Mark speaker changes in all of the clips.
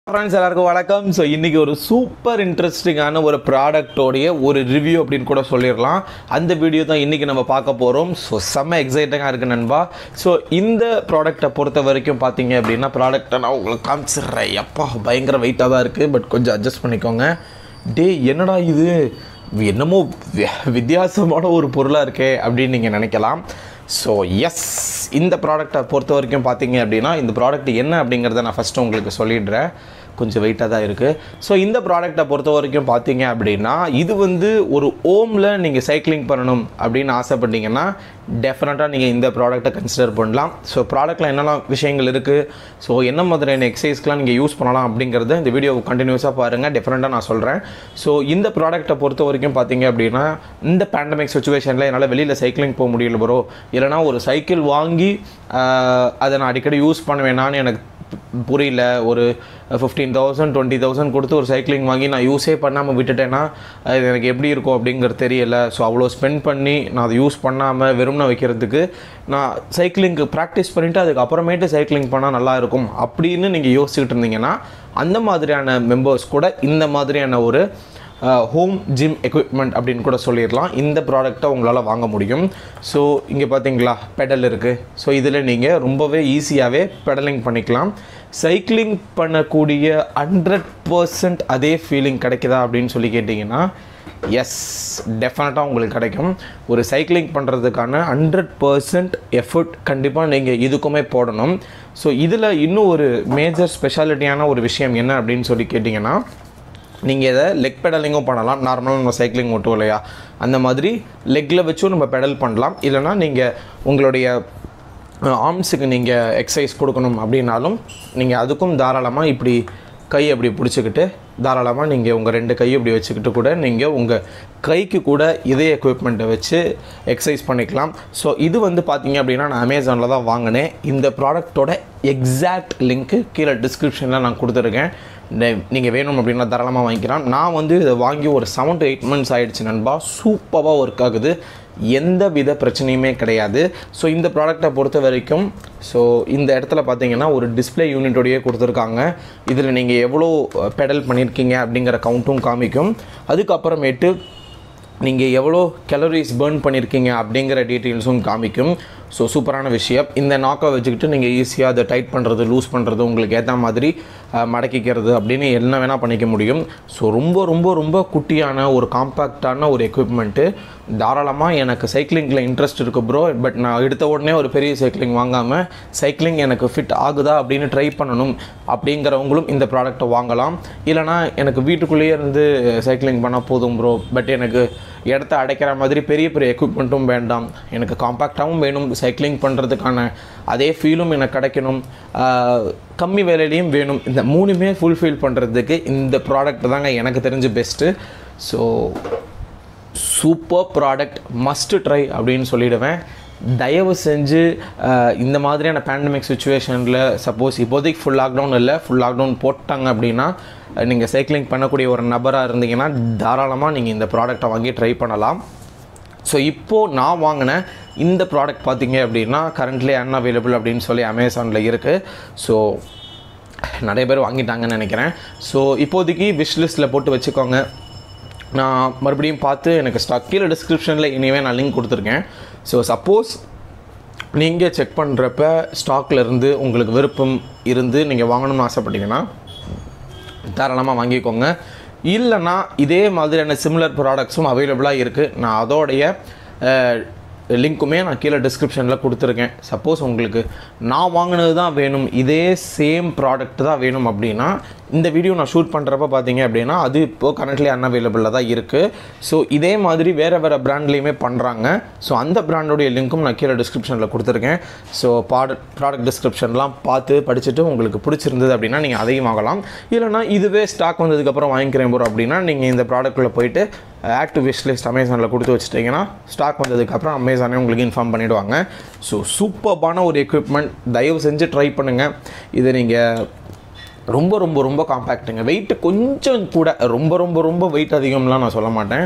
Speaker 1: friends எல்லாருக்கும் வணக்கம் so இன்றைக்கி ஒரு சூப்பர் இன்ட்ரெஸ்டிங்கான ஒரு ப்ராடக்டோடைய ஒரு ரிவ்யூ அப்படின்னு கூட சொல்லிடலாம் அந்த வீடியோ தான் இன்றைக்கி நம்ம பார்க்க போகிறோம் ஸோ செம்ம எக்ஸைட்டிங்காக இருக்குது நண்பா ஸோ இந்த ப்ராடக்ட்டை பொறுத்த வரைக்கும் பார்த்தீங்க அப்படின்னா ப்ராடக்ட்டை நான் உங்களுக்கு காமிச்சிடுறேன் எப்பா பயங்கர வெயிட்டாக தான் இருக்குது பட் கொஞ்சம் அட்ஜஸ்ட் பண்ணிக்கோங்க டே என்னடா இது என்னமோ வி- வித்தியாசமான ஒரு பொருளாக இருக்கே அப்படின்னு நீங்கள் நினைக்கலாம் ஸோ எஸ் இந்த ப்ராடக்ட்டை பொறுத்த வரைக்கும் பார்த்தீங்க அப்படின்னா இந்த ப்ராடக்ட் என்ன அப்படிங்கிறத நான் ஃபஸ்ட்டு உங்களுக்கு சொல்லிடுறேன் கொஞ்சம் வெயிட்டாக தான் இருக்குது ஸோ இந்த ப்ராடக்ட்டை பொறுத்த வரைக்கும் பார்த்தீங்க அப்படின்னா இது வந்து ஒரு ஓமில் நீங்கள் சைக்கிளிங் பண்ணணும் அப்படின்னு ஆசைப்பட்டீங்கன்னா டெஃபினட்டாக நீங்கள் இந்த ப்ராடக்ட்டை கன்சிடர் பண்ணலாம் ஸோ ப்ராடக்ட்டில் என்னெல்லாம் விஷயங்கள் இருக்குது ஸோ என்ன மாதிரியான எக்ஸசைஸ்க்கெலாம் நீங்கள் யூஸ் பண்ணலாம் அப்படிங்கிறத இந்த வீடியோ கண்டினியூஸாக பாருங்கள் டெஃபினட்டாக நான் சொல்கிறேன் ஸோ இந்த ப்ராடக்ட்டை பொறுத்த வரைக்கும் பார்த்தீங்க அப்படின்னா இந்த பேண்டமிக் சுச்சுவேஷனில் என்னால் வெளியில் சைக்கிளிங் போக முடியல ப்ரோ இல்லைனா ஒரு சைக்கிள் வாங்கி ஆஹ், அதை நான் அடிக்கடி யூஸ் பண்ணுவேனான்னு எனக்கு பு- புரியல ஒரு ஃபிஃப்டீன் தௌசண்ட் டுவெண்ட்டி தௌசண்ட் கொடுத்து ஒரு சைக்கிளிங் வாங்கி நான் யூஸே பண்ணாமல் விட்டுட்டேன்னா அது எனக்கு எப்படி இருக்கும் அப்படிங்கிறது தெரியல ஸோ அவ்வளோ ஸ்பெண்ட் பண்ணி நான் அதை யூஸ் பண்ணாமல் வெறும்னா வைக்கிறதுக்கு நான் சைக்கிளிங்க்கு ப்ராக்டிஸ் பண்ணிவிட்டு அதுக்கப்புறமேட்டு சைக்கிளிங் பண்ணால் நல்லா இருக்கும் அப்படின்னு நீங்கள் யோசிச்சுக்கிட்டு இருந்தீங்கன்னா அந்த மாதிரியான மெம்பர்ஸ் கூட இந்த மாதிரியான ஒரு ஹோம் ஜிம் எக்யூப்மெண்ட் அப்படின்னு கூட சொல்லிடலாம் இந்த ப்ராடக்ட்டை உங்களால் வாங்க முடியும் ஸோ இங்கே பார்த்தீங்களா பெடல் இருக்குது ஸோ இதில் நீங்கள் ரொம்பவே ஈஸியாகவே பெடலிங் பண்ணிக்கலாம் சைக்கிளிங் பண்ணக்கூடிய ஹண்ட்ரட் பர்சன்ட் அதே ஃபீலிங் கிடைக்குதா அப்படின்னு சொல்லி கேட்டிங்கன்னா எஸ் டெஃபினட்டாக உங்களுக்கு கிடைக்கும் ஒரு சைக்கிளிங் பண்ணுறதுக்கான ஹண்ட்ரட் பர்சன்ட் எஃபர்ட் கண்டிப்பாக நீங்கள் இதுக்குமே போடணும் ஸோ இதில் இன்னும் ஒரு மேஜர் ஸ்பெஷாலிட்டியான ஒரு விஷயம் என்ன அப்படின்னு சொல்லி கேட்டிங்கன்னா நீங்கள் இதை லெக் பெடலிங்கும் பண்ணலாம் நார்மலாக நம்ம சைக்கிளிங் ஓட்டுவோம் இல்லையா அந்த மாதிரி லெக்கில் வச்சும் நம்ம பெடல் பண்ணலாம் இல்லைனா நீங்கள் உங்களுடைய ஆர்ம்ஸுக்கு நீங்கள் எக்ஸசைஸ் கொடுக்கணும் அப்படின்னாலும் நீங்கள் அதுக்கும் தாராளமாக இப்படி கை அப்படி பிடிச்சிக்கிட்டு தாராளமாக நீங்கள் உங்கள் ரெண்டு கையும் இப்படி வச்சுக்கிட்டு கூட நீங்கள் உங்கள் கைக்கு கூட இதே எக்யூப்மெண்ட்டை வச்சு எக்ஸசைஸ் பண்ணிக்கலாம் ஸோ இது வந்து பார்த்தீங்க அப்படின்னா நான் அமேசானில் தான் வாங்கினேன் இந்த ப்ராடக்ட்டோட எக்ஸாக்ட் லிங்க்கு கீழே டிஸ்கிரிப்ஷனில் நான் கொடுத்துருக்கேன் நீங்கள் வேணும் அப்படின்னா தாராளமாக வாங்கிக்கலாம் நான் வந்து இதை வாங்கி ஒரு செவன் to எயிட் மந்த்ஸ் ஆயிடுச்சு நண்பா சூப்பராக ஒர்க் ஆகுது எந்த வித பிரச்சனையுமே கிடையாது ஸோ இந்த ப்ராடக்ட்டை பொறுத்த வரைக்கும் ஸோ இந்த இடத்துல பார்த்தீங்கன்னா ஒரு டிஸ்ப்ளே யூனிட்டோடையே கொடுத்துருக்காங்க இதில் நீங்கள் எவ்வளோ பெடல் பண்ணியிருக்கீங்க அப்படிங்கிற கவுண்ட்டும் காமிக்கும் அதுக்கப்புறமேட்டு நீங்கள் எவ்வளோ கலோரிஸ் burn பண்ணியிருக்கீங்க அப்படிங்கிற டீட்டெயில்ஸும் காமிக்கும் ஸோ சூப்பரான விஷயம் இந்த நாக்கை வச்சுக்கிட்டு நீங்கள் ஈஸியாக அதை டைட் பண்ணுறது லூஸ் பண்ணுறது உங்களுக்கு ஏற்ற மாதிரி அஹ், மடக்கிக்கிறது அப்படின்னு என்ன வேணால் பண்ணிக்க முடியும் ஸோ ரொம்ப ரொம்ப ரொம்ப குட்டியான ஒரு காம்பேக்டான ஒரு எக்யூப்மெண்ட்டு தாராளமாக எனக்கு சைக்கிளிங்கில் இன்ட்ரெஸ்ட் இருக்குது ப்ரோ பட் நான் எடுத்த உடனே ஒரு பெரிய சைக்கிளிங் வாங்காமல் சைக்கிளிங் எனக்கு ஃபிட் ஆகுதா அப்படின்னு ட்ரை பண்ணணும் அப்படிங்கிறவங்களும் இந்த ப்ராடக்ட்டை வாங்கலாம் இல்லைனா எனக்கு வீட்டுக்குள்ளேயே இருந்து சைக்கிளிங் பண்ணால் போதும் ப்ரோ பட் எனக்கு இடத்த அடைக்கிற மாதிரி பெரிய பெரிய எக்யூப்மெண்ட்டும் வேண்டாம் எனக்கு காம்பேக்டாகவும் வேணும் சைக்கிளிங் பண்ணுறதுக்கான அதே ஃபீலும் எனக்கு கிடைக்கணும் ஆஹ், கம்மி விலையிலையும் வேணும் இந்த மூணுமே ஃபுல்ஃபில் பண்ணுறதுக்கு இந்த ப்ராடக்ட் தாங்க எனக்கு தெரிஞ்சு best so super product must try அப்படின்னு சொல்லிடுவேன் தயவு செஞ்சு அஹ், இந்த மாதிரியான பேண்டமிக் சுச்சுவேஷனில் சப்போஸ் இப்போதைக்கு ஃபுல் லாக்டவுன் இல்லை ஃபுல் லாக்டவுன் போட்டாங்க அப்படின்னா நீங்கள் சைக்கிளிங் பண்ணக்கூடிய ஒரு நபராக இருந்தீங்கன்னா தாராளமாக நீங்கள் இந்த ப்ராடக்டை வாங்கி ட்ரை பண்ணலாம் ஸோ இப்போது நான் வாங்கின இந்த ப்ராடக்ட் பார்த்தீங்க அப்படின்னா கரண்ட்லி அன்அவைலபிள் அப்படின்னு சொல்லி அமேசானில் இருக்குது ஸோ நிறைய பேர் வாங்கிட்டாங்கன்னு நினைக்கிறேன் ஸோ இப்போதைக்கு விஷ் லிஸ்ட்டில் போட்டு வச்சுக்கோங்க நான் மறுபடியும் பார்த்து எனக்கு ஸ்டாக் கீழே டிஸ்கிரிப்ஷனில் இனிமே நான் லிங்க் கொடுத்துருக்கேன் ஸோ சப்போஸ் நீங்கள் செக் பண்ணுறப்ப ஸ்டாக்ல இருந்து உங்களுக்கு விருப்பம் இருந்து நீங்கள் வாங்கணும்னு ஆசைப்பட்டீங்கன்னா தாராளமாக வாங்கிக்கோங்க இல்லைன்னா இதே மாதிரியான சிமிலர் ப்ராடக்ட்ஸும் அவைலபிளாக இருக்குது நான் அதோடைய லிங்க்குமே நான் கீழே டிஸ்கிரிப்ஷனில் கொடுத்துருக்கேன் சப்போஸ் உங்களுக்கு நான் வாங்கினது தான் வேணும் இதே சேம் ப்ராடக்ட் தான் வேணும் அப்படின்னா இந்த வீடியோ நான் ஷூட் பண்ணுறப்ப பார்த்தீங்க அப்படின்னா அது இப்போது கரண்ட்லி அன்அவைலபிளில் தான் இருக்குது ஸோ இதே மாதிரி வேறு வேறு பிராண்ட்லேயுமே பண்ணுறாங்க ஸோ அந்த பிராண்டோடைய லிங்க்கும் நான் கீழே டிஸ்கிரிப்ஷனில் கொடுத்துருக்கேன் ஸோ ப்ராடக்ட் ப்ராடக்ட் டிஸ்கிரிப்ஷன்லாம் பார்த்து படிச்சுட்டு உங்களுக்கு பிடிச்சிருந்தது அப்படின்னா நீங்கள் அதையும் வாங்கலாம் இல்லைனா இதுவே ஸ்டாக் வந்ததுக்கப்புறம் வாங்கிக்கிறேன் ப்ரோ அப்படின்னா நீங்கள் இந்த ப்ராடக்ட்டில் போயிட்டு ஆட் டு விஷ் லிஸ்ட் அமேசானில் கொடுத்து வச்சிட்டிங்கன்னா ஸ்டாக் வந்ததுக்கப்புறம் அமேசானே உங்களுக்கு இன்ஃபார்ம் பண்ணிவிடுவாங்க ஸோ சூப்பர்பான ஒரு எக்யூப்மெண்ட் தயவு செஞ்சு ட்ரை பண்ணுங்கள் இதை நீங்கள் ரொம்ப ரொம்ப ரொம்ப காம்பேக்ட்டுங்க வெயிட் கொஞ்சம் கூட ரொம்ப ரொம்ப ரொம்ப வெயிட் அதிகம்லாம் நான் சொல்ல மாட்டேன்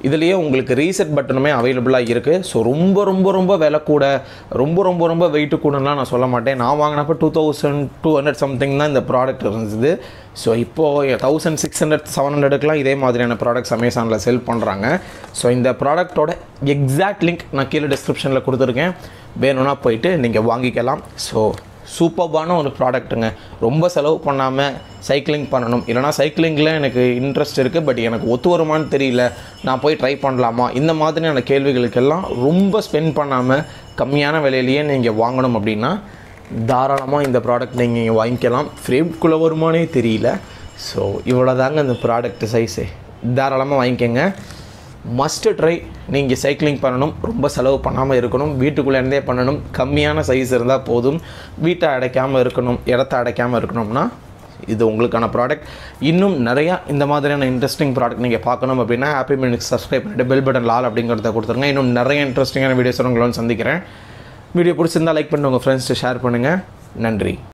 Speaker 1: இதுலேயே உங்களுக்கு ரீசெட் பட்டனுமே அவைலபிளாக இருக்குது ஸோ ரொம்ப ரொம்ப ரொம்ப விலை கூட ரொம்ப ரொம்ப ரொம்ப வெயிட்டு கூடலாம் நான் சொல்ல மாட்டேன் நான் வாங்கினப்போ two thousand two hundred something தான் இந்த ப்ராடக்ட் இருந்தது ஸோ இப்போது தௌசண்ட் சிக்ஸ் ஹண்ட்ரட் செவன் ஹண்ட்ரடுக்குலாம் இதே மாதிரியான ப்ராடக்ட்ஸ் அமேசானில் செல் பண்ணுறாங்க ஸோ இந்த ப்ராடக்ட்டோட எக்ஸாக்ட் லிங்க் நான் கீழே டிஸ்கிரிப்ஷனில் கொடுத்துருக்கேன் வேணும்னா போயிட்டு நீங்கள் வாங்கிக்கலாம் ஸோ சூப்பர்பான ஒரு ப்ராடக்ட்டுங்க ரொம்ப செலவு பண்ணாமல் சைக்கிளிங் பண்ணணும் இல்லைனா சைக்கிளிங்கில் எனக்கு இன்ட்ரெஸ்ட் இருக்குது பட் எனக்கு ஒத்து வருமான்னு தெரியல நான் போய் ட்ரை பண்ணலாமா இந்த மாதிரியான கேள்விகளுக்கெல்லாம் ரொம்ப ஸ்பெண்ட் பண்ணாமல் கம்மியான விலையிலேயே நீங்கள் வாங்கணும் அப்படின்னா தாராளமாக இந்த ப்ராடக்ட் நீங்கள் வாங்கிக்கலாம் ஃப்ரேம்குள்ளே வருமானே தெரியல ஸோ இவ்வளோ தாங்க இந்த ப்ராடக்ட் சைஸு தாராளமாக வாங்கிக்கோங்க மஸ்ட் ட்ரை நீங்கள் சைக்கிளிங் பண்ணணும் ரொம்ப செலவு பண்ணாமல் இருக்கணும் வீட்டுக்குள்ளேருந்தே பண்ணணும் கம்மியான சைஸ் இருந்தால் போதும் வீட்டை அடைக்காமல் இருக்கணும் இடத்த அடைக்காமல் இருக்கணும்னா இது உங்களுக்கான ப்ராடக்ட் இன்னும் நிறையா இந்த மாதிரியான இன்ட்ரெஸ்டிங் ப்ராடக்ட் நீங்கள் பார்க்கணும் அப்படின்னா ஹாப்பி மினிட்ஸ் சப்ஸ்கிரைப் பண்ணிட்டு பெல் பட்டன் லால் அப்படிங்கிறத கொடுத்துருங்க இன்னும் நிறைய இன்ட்ரெஸ்டிங்கான வீடியோஸ் உங்களை வந்து சந்திக்கிறேன் வீடியோ பிடிச்சிருந்தா லைக் பண்ணி உங்கள் ஃப்ரெண்ட்ஸ்ட்டு ஷேர் பண்ணுங்கள் நன்றி